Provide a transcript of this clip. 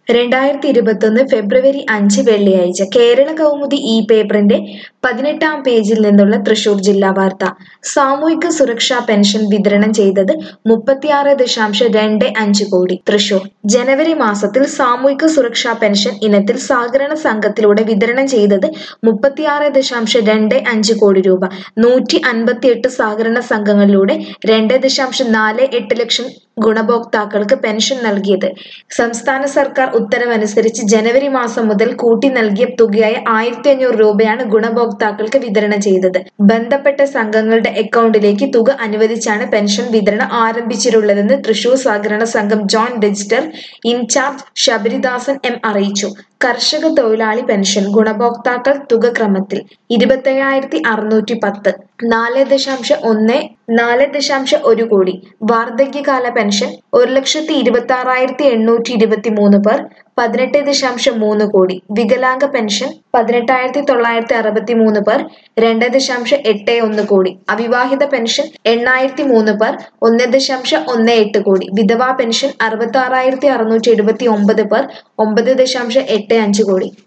രണ്ടായിരത്തി ഇരുപത്തൊന്ന് ഫെബ്രുവരി അഞ്ച് വെള്ളിയാഴ്ച കേരള കൗമുദി ഈ പേപ്പറിന്റെ പതിനെട്ടാം പേജിൽ നിന്നുള്ള തൃശൂർ ജില്ലാ വാർത്ത സാമൂഹിക സുരക്ഷാ പെൻഷൻ വിതരണം ചെയ്തത് മുപ്പത്തിയാറ് ദശാംശം രണ്ട് അഞ്ച് കോടി തൃശൂർ ജനുവരി മാസത്തിൽ സാമൂഹിക സുരക്ഷാ പെൻഷൻ ഇനത്തിൽ സഹകരണ സംഘത്തിലൂടെ വിതരണം ചെയ്തത് മുപ്പത്തിയാറ് ദശാംശം രണ്ട് അഞ്ച് കോടി രൂപ നൂറ്റി അൻപത്തിയെട്ട് സഹകരണ സംഘങ്ങളിലൂടെ രണ്ട് ദശാംശം നാല് എട്ട് ലക്ഷം ഗുണഭോക്താക്കൾക്ക് പെൻഷൻ നൽകിയത് സംസ്ഥാന സർക്കാർ ഉത്തരവനുസരിച്ച് ജനുവരി മാസം മുതൽ കൂട്ടി നൽകിയ തുകയായ ആയിരത്തി അഞ്ഞൂറ് രൂപയാണ് ഗുണഭോക്താക്കൾക്ക് വിതരണം ചെയ്തത് ബന്ധപ്പെട്ട സംഘങ്ങളുടെ അക്കൗണ്ടിലേക്ക് തുക അനുവദിച്ചാണ് പെൻഷൻ വിതരണം ആരംഭിച്ചിട്ടുള്ളതെന്ന് തൃശൂർ സഹകരണ സംഘം joint register in charge Sabaridasan M അറിയിച്ചു കർഷക തൊഴിലാളി പെൻഷൻ ഗുണഭോക്താക്കൾ തുക ക്രമത്തിൽ ഇരുപത്തയ്യായിരത്തി അറുന്നൂറ്റി പത്ത് നാല് ദശാംശം ഒന്ന് നാല് ദശാംശം ഒരു കോടി വാർദ്ധക്യകാല പെൻഷൻ ഒരു ലക്ഷത്തി ഇരുപത്തി ആറായിരത്തി എണ്ണൂറ്റി ഇരുപത്തി മൂന്ന് പേർ പതിനെട്ട് ദശാംശം മൂന്ന് കോടി വികലാംഗ പെൻഷൻ പതിനെട്ടായിരത്തി തൊള്ളായിരത്തി അറുപത്തി മൂന്ന് പേർ രണ്ട് ദശാംശം എട്ട് ഒന്ന് കോടി അവിവാഹിത പെൻഷൻ എണ്ണായിരത്തി മൂന്ന് പേർ ഒന്ന് ദശാംശം ഒന്ന് എട്ട് കോടി വിധവാ പെൻഷൻ അറുപത്തി ആറായിരത്തി അറുന്നൂറ്റി എഴുപത്തി ഒമ്പത് പേർ ഒമ്പത് ദശാംശം എട്ട് അഞ്ച് കോടി